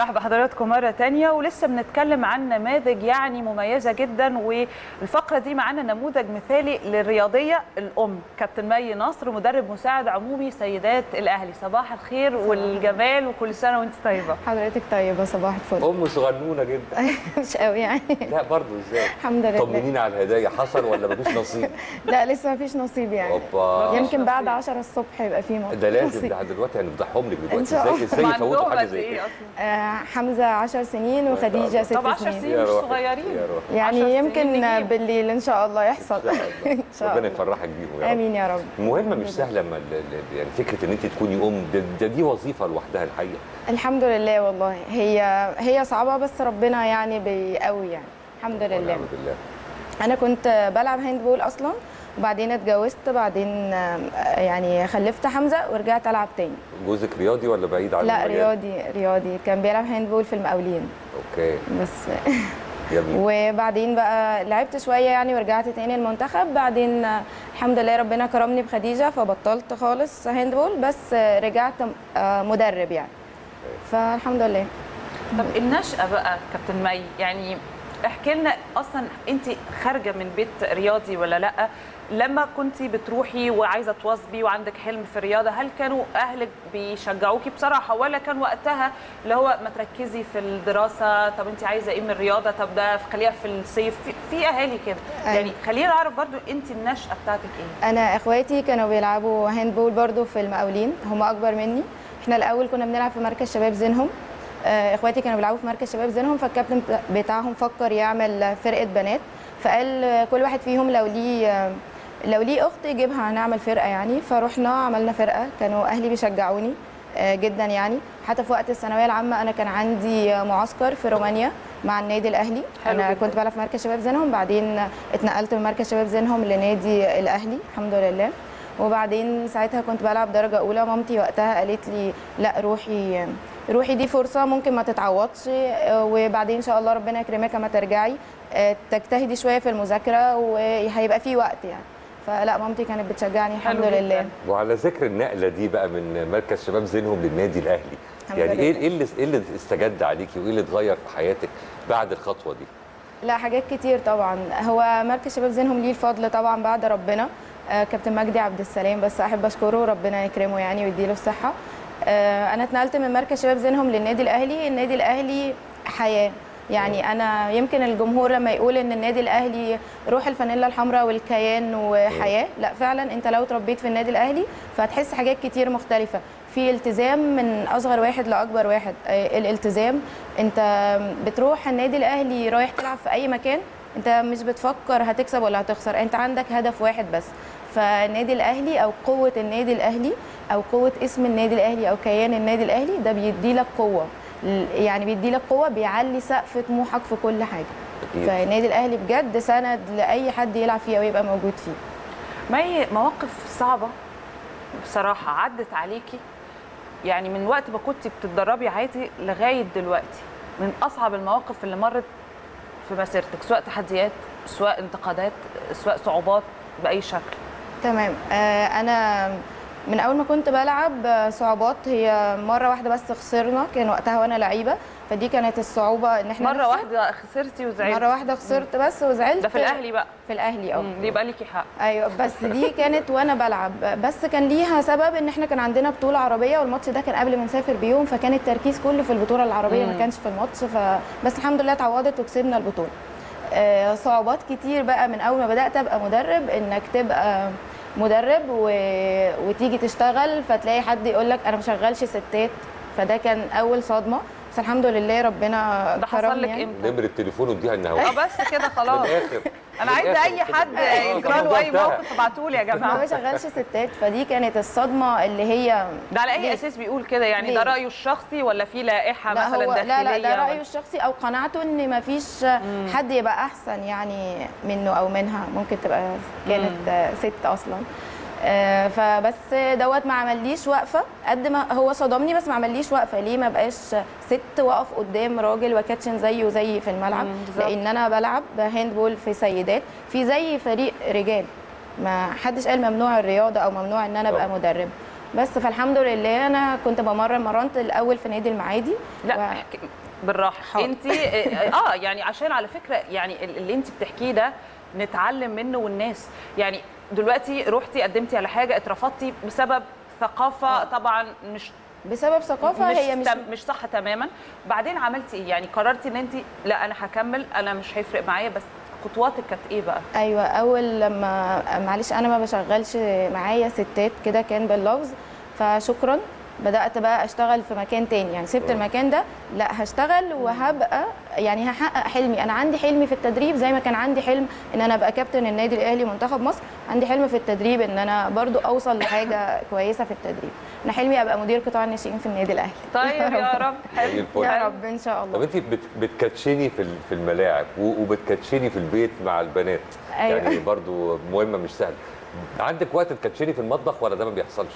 مرحبا بحضراتكم مرة تانية ولسه بنتكلم عن نماذج يعني مميزة جدا والفقرة دي معانا نموذج مثالي للرياضية الأم كابتن مي نصر مدرب مساعد عمومي سيدات الأهلي صباح الخير والجمال وكل سنة وانت طيبة حضرتك طيبة صباح الفل ام صغنونه جدا مش قوي يعني لا برضه ازاي الحمد لله طمنينا على الهدايا حصل ولا مفيش نصيب لا لسه ما فيش نصيب يعني اوبا يمكن بعد 10 الصبح يبقى في ده لازم نصيب. ده دلوقتي هنفضحهم لك إن دلوقتي شاء ازاي الله. ازاي هم يفوتوا عندهم حاجه قد زي ايه كده أصلا؟ آه، حمزة 10 سنين وخديجة 6 طب 10 سنين سنين يا مش روحي، صغيرين يا روحي. يعني 10 سنين يمكن نجيب. بالليل ان شاء الله يحصل إن شاء الله. ان شاء ربنا الله يفرحك بيهم يا رب امين يا رب المهم مش سهله لما ال- ال- يعني فكره ان انت تكوني ام ده, ده دي وظيفه لوحدها الحقيقه الحمد لله والله هي هي صعبة بس ربنا يعني بيقوي يعني الحمد لله ونعم بالله انا كنت بلعب هاندبول اصلا وبعدين اتجوزت بعدين آه، يعني خلفت حمزة ورجعت العب تاني جوزك رياضي ولا بعيد عن لا المجال؟ رياضي رياضي كان بيلعب هاندبول في المقاولين اوكي بس جميل وبعدين بقى لعبت شويه يعني ورجعت تاني المنتخب بعدين آه، الحمد لله ربنا كرمني بخديجه فبطلت خالص هاندبول بس آه، رجعت آه، مدرب يعني فالحمد لله طب النشأة بقى كابتن مي يعني احكي لنا اصلا انت خارجه من بيت رياضي ولا لا لما كنت بتروحي وعايزه تواظبي وعندك حلم في الرياضه هل كانوا اهلك بيشجعوكي بصراحه ولا كان وقتها اللي هو ما تركزي في الدراسه طب انت عايزه ايه من الرياضه طب ده خليها في الصيف في, في اهالي كده أيوة. يعني خلينا نعرف برضو انت النشأة بتاعتك ايه انا اخواتي كانوا بيلعبوا هاندبول برضو في المقاولين هم اكبر مني احنا الاول كنا بنلعب في مركز شباب زينهم آه، اخواتي كانوا بيلعبوا في مركز شباب زينهم فالكابتن بتا- بتاعهم فكر يعمل فرقه بنات فقال آه، كل واحد فيهم لو ليه آه، لو ليه اخت يجيبها هنعمل فرقه يعني فروحنا عملنا فرقه كانوا اهلي بيشجعوني آه، جدا يعني حتى في وقت الثانويه العامه انا كان عندي آه، معسكر في رومانيا مع النادي الاهلي حلو انا جداً. كنت بلعب في مركز شباب زينهم بعدين اتنقلت من مركز شباب زينهم لنادي الاهلي الحمد لله وبعدين ساعتها كنت بلعب درجه اولى مامتي وقتها قالت لي لا روحي روحي دي فرصه ممكن ما تتعوضش آه، وبعدين ان شاء الله ربنا يكرمك اما ترجعي آه، تجتهدي شويه في المذاكره وهيبقى في وقت يعني فلا مامتي كانت بتشجعني الحمد حلو جداً. لله وعلى ذكر النقله دي بقى من مركز شباب زينهم للنادي الاهلي الحمد يعني ايه لله. ايه اللي ايه اللي استجد عليكي وايه اللي اتغير في حياتك بعد الخطوه دي لا حاجات كتير طبعا هو مركز شباب زينهم ليه الفضل طبعا بعد ربنا آه، كابتن مجدي عبد السلام بس احب اشكره ربنا يكرمه يعني ويديله الصحه آه، انا اتنقلت من مركز شباب زينهم للنادي الاهلي النادي الاهلي حياه يعني انا يمكن الجمهور لما يقول ان النادي الاهلي روح الفانيلا الحمراء والكيان وحياه لا فعلا انت لو اتربيت في النادي الاهلي فهتحس حاجات كتير مختلفه في التزام من اصغر واحد لاكبر واحد آه، الالتزام انت بتروح النادي الاهلي رايح تلعب في اي مكان انت مش بتفكر هتكسب ولا هتخسر انت عندك هدف واحد بس فالنادي الاهلي او قوه النادي الاهلي او قوه اسم النادي الاهلي او كيان النادي الاهلي ده بيدي لك قوه ل- يعني بيدي لك قوه بيعلي سقف طموحك في كل حاجه أكيد. فالنادي الاهلي بجد سند لاي حد يلعب فيه او يبقى موجود فيه مي مواقف صعبة بصراحة عدت عليكي يعني من وقت ما كنت بتتدربي عادي لغاية دلوقتي من أصعب المواقف اللي مرت في مسيرتك سواء تحديات سواء انتقادات سواء صعوبات بأي شكل تمام آه، انا من اول ما كنت بلعب آه، صعوبات هي مره واحده بس خسرنا كان وقتها وانا لعيبه فدي كانت الصعوبه ان احنا مرة نخسر. واحدة خسرتي وزعلتي مره واحده خسرت بس وزعلت ده في الأهلي بقى في الاهلي اه مم، دي يبقى ليكي حق ايوه بس دي كانت وانا بلعب بس كان ليها سبب ان احنا كان عندنا بطوله عربيه والماتش ده كان قبل ما نسافر بيوم فكان التركيز كله في البطوله العربيه ما مم. كانش في الماتش ف... بس الحمد لله اتعوضت وكسبنا البطوله آه، صعوبات كتير بقى من اول ما بدات ابقى مدرب انك تبقى مدرب و... وتيجي تشتغل فتلاقي حد يقول لك انا ما شغلش ستات فده كان اول صدمه بس الحمد لله ربنا ده حصل كرمني لك يعني. امتى؟ نمره التليفون وديها اه النهارده بس كده من خلاص الاخر انا من عايزه الآخر اي كده. حد آه، يجرى له الموضوع اي انتهى. موقف ابعتوا لي يا ما جماعه بشغلش ستات فدي كانت الصدمه اللي هي ده على اي ليه؟ اساس بيقول كده يعني ده ليه؟ رايه الشخصي ولا في لائحه لا مثلا هو داخليه لا لا ده ولا- رايه الشخصي او قناعته ان ما فيش حد يبقى احسن يعني منه او منها ممكن تبقى كانت آه، ست اصلا آه، فبس دوت ما عمليش وقفه قد ما هو صدمني بس ما عمليش وقفه ليه ما بقاش ست واقف قدام راجل وكاتشن زيه وزي في الملعب مم، بالظبط. لان انا بلعب هاندبول في سيدات في زي فريق رجال ما حدش قال ممنوع الرياضه او ممنوع ان انا ابقى طبعا. مدرب بس فالحمد لله انا كنت بمرن مرنت الاول في نادي المعادي لا و- احكي- بالراحه حاضر. انت اه يعني عشان على فكره يعني اللي انت بتحكيه ده نتعلم منه والناس يعني دلوقتي رحتي قدمتي على حاجه اترفضتي بسبب ثقافه آه. طبعا مش بسبب ثقافه مش هي مش تم- مش صح تماما بعدين عملتي ايه يعني قررتي ان انت لا انا هكمل انا مش هيفرق معايا بس خطواتك كانت ايه بقى ايوه اول لما معلش انا ما بشغلش معايا ستات كده كان باللفظ فشكرا بدات بقى اشتغل في مكان تاني يعني سبت المكان ده لا هشتغل وهبقى يعني هحقق حلمي انا عندي حلمي في التدريب زي ما كان عندي حلم ان انا ابقى كابتن النادي الاهلي منتخب مصر عندي حلم في التدريب ان انا برضو اوصل لحاجه كويسه في التدريب انا حلمي ابقى مدير قطاع الناشئين في النادي الاهلي طيب يا رب زي حلو الفل. يا حلو. رب ان شاء طب الله انت بت- بتكاتشيني في ال- في الملاعب و- وبتكاتشيني في البيت مع البنات أيوة. يعني برضو مهمه مش سهله عندك وقت تكاتشيني في المطبخ ولا ده ما بيحصلش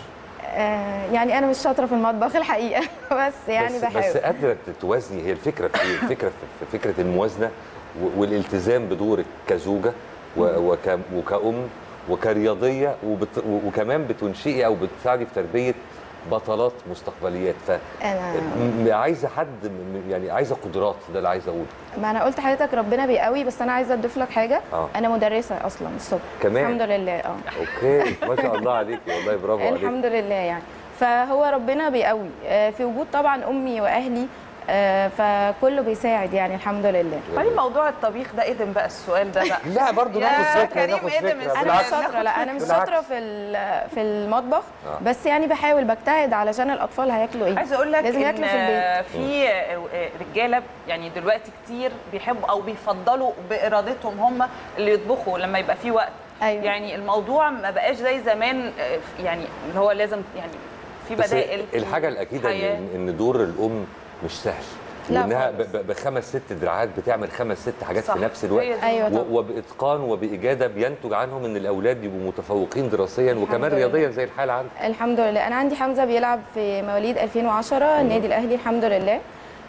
آه يعني انا مش شاطره في المطبخ الحقيقه بس يعني بس بحاول بس قادره توازني هي الفكره في ايه؟ الفكره في في فكره الموازنه و- والالتزام بدورك كزوجه و- وك وكأم وكرياضيه وبت وكمان بتنشئي او بتساعدي في تربيه بطلات مستقبليات انا فعايزه حد م- يعني عايزه قدرات ده اللي عايز اقوله ما انا قلت لحضرتك ربنا بيقوي بس انا عايزه اضيف لك حاجه آه. انا مدرسه اصلا الصبح كمان؟ الحمد لله اه اوكي ما شاء الله عليكي والله برافو عليك الحمد لله يعني فهو ربنا بيقوي آه، في وجود طبعا امي واهلي آه، فكله بيساعد يعني الحمد لله طيب موضوع الطبيخ ده ادم بقى السؤال ده بقى لا برضه يا ناخد فكره كريم ناخد إيه ده فكره من انا مش بالعكس شاطره لا انا مش بالعكس. شاطره في ال- في المطبخ آه. بس يعني بحاول بجتهد علشان الاطفال هياكلوا ايه عايزه اقول لك لازم ان ياكلوا في البيت في رجاله يعني دلوقتي كتير بيحبوا او بيفضلوا بارادتهم هم اللي يطبخوا لما يبقى في وقت أيوة. يعني الموضوع ما بقاش زي زمان آه، يعني اللي هو لازم يعني في بس بدائل في الحاجه الاكيده الحياة. ان ان دور الام مش سهل لا وانها خالص. ب- ب- بخمس ست دراعات بتعمل خمس ست حاجات صح. في نفس الوقت هي دي. أيوة طبعا. و- وباتقان وباجاده بينتج عنهم ان الاولاد يبقوا متفوقين دراسيا وكمان لله. رياضيا زي الحال عندك الحمد لله انا عندي حمزه بيلعب في مواليد 2010 النادي الاهلي الحمد لله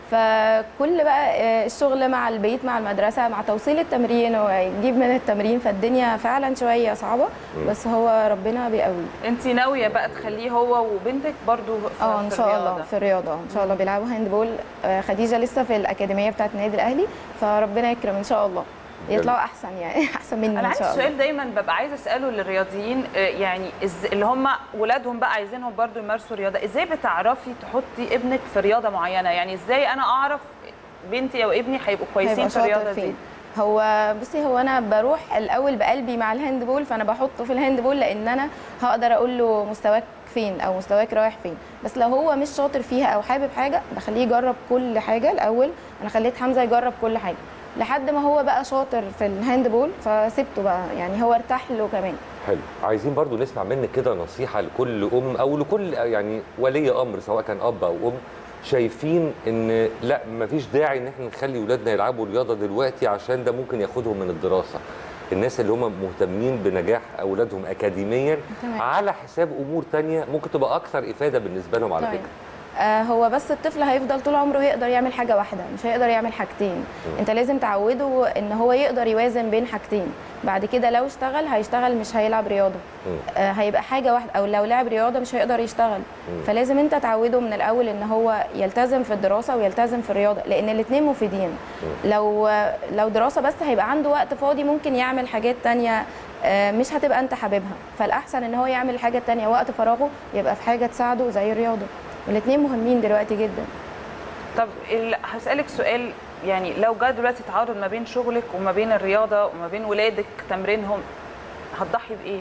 فكل بقى آه، الشغل مع البيت مع المدرسه مع توصيل التمرين ويجيب من التمرين فالدنيا فعلا شويه صعبه بس هو ربنا بيقوي انت ناويه بقى تخليه هو وبنتك برضو في اه ان في شاء الرياضة. الله في الرياضه ان شاء الله بيلعبوا هاندبول آه، خديجه لسه في الاكاديميه بتاعه النادي الاهلي فربنا يكرم ان شاء الله يطلعوا احسن يعني احسن مني انا ان عندي شاء الله سؤال دايما ببقى عايزه اساله للرياضيين آه، يعني إز اللي هم ولادهم بقى عايزينهم برضو يمارسوا رياضه ازاي بتعرفي تحطي ابنك في رياضه معينه يعني ازاي انا اعرف بنتي او ابني هيبقوا كويسين هيبقى في الرياضه شاطر دي فين هو بصي هو انا بروح الاول بقلبي مع الهاندبول فانا بحطه في الهاندبول لان انا هقدر اقول له مستواك فين او مستواك رايح فين بس لو هو مش شاطر فيها او حابب حاجه بخليه يجرب كل حاجه الاول انا خليت حمزه يجرب كل حاجه لحد ما هو بقى شاطر في الهاندبول فسبته بقى يعني هو ارتاح له كمان حلو عايزين برضو نسمع منك كده نصيحه لكل ام او لكل يعني ولي امر سواء كان اب او ام شايفين ان لا مفيش داعي ان احنا نخلي اولادنا يلعبوا رياضه دلوقتي عشان ده ممكن ياخدهم من الدراسه الناس اللي هم مهتمين بنجاح اولادهم اكاديميا تمام. على حساب امور تانية ممكن تبقى اكثر افاده بالنسبه لهم على طيب. فكره آه هو بس الطفل هيفضل طول عمره يقدر يعمل حاجه واحده مش هيقدر يعمل حاجتين انت لازم تعوده ان هو يقدر يوازن بين حاجتين بعد كده لو اشتغل هيشتغل مش هيلعب رياضه آه هيبقى حاجه واحده او لو لعب رياضه مش هيقدر يشتغل فلازم انت تعوده من الاول ان هو يلتزم في الدراسه ويلتزم في الرياضه لان الاثنين مفيدين لو لو دراسه بس هيبقى عنده وقت فاضي ممكن يعمل حاجات تانية آه، مش هتبقى انت حاببها فالاحسن ان هو يعمل الحاجه التانية وقت فراغه يبقى في حاجه تساعده زي الرياضه والاثنين مهمين دلوقتي جدا طب ال- هسالك سؤال يعني لو جه دلوقتي تعارض ما بين شغلك وما بين الرياضه وما بين ولادك تمرينهم هتضحي بايه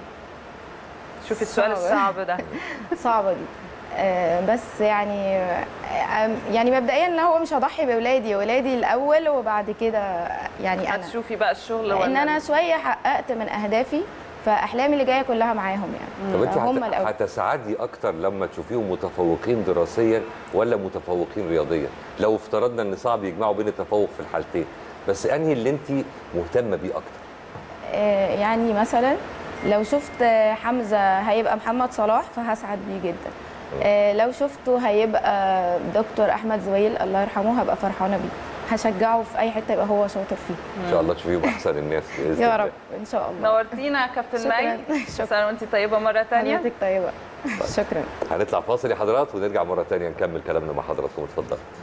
شوفي السؤال صعب. الصعب ده صعبه دي آه، بس يعني آه، يعني مبدئيا لا هو مش هضحي باولادي ولادي الاول وبعد كده يعني انا هتشوفي بقى الشغل لان ولا انا شويه حققت من اهدافي فاحلامي اللي جايه كلها معاهم يعني طب انت هم هت- الاول هتسعدي اكتر لما تشوفيهم متفوقين دراسيا ولا متفوقين رياضيا لو افترضنا ان صعب يجمعوا بين التفوق في الحالتين بس انهي اللي انت مهتمه بيه اكتر آه، يعني مثلا لو شفت آه، حمزه هيبقى محمد صلاح فهسعد بيه جدا آه، لو شفته هيبقى دكتور احمد زويل الله يرحمه هبقى فرحانه بيه هشجعه في اي حته يبقى هو شاطر فيه ان شاء الله تشوفيهم احسن الناس باذن يا الله رب ان شاء الله نورتينا يا كابتن شكراً. مي شكراً. سنه وانت طيبه مره ثانيه حضرتك طيبه شكرا هنطلع فاصل يا حضرات ونرجع مره ثانيه نكمل كلامنا مع حضراتكم اتفضل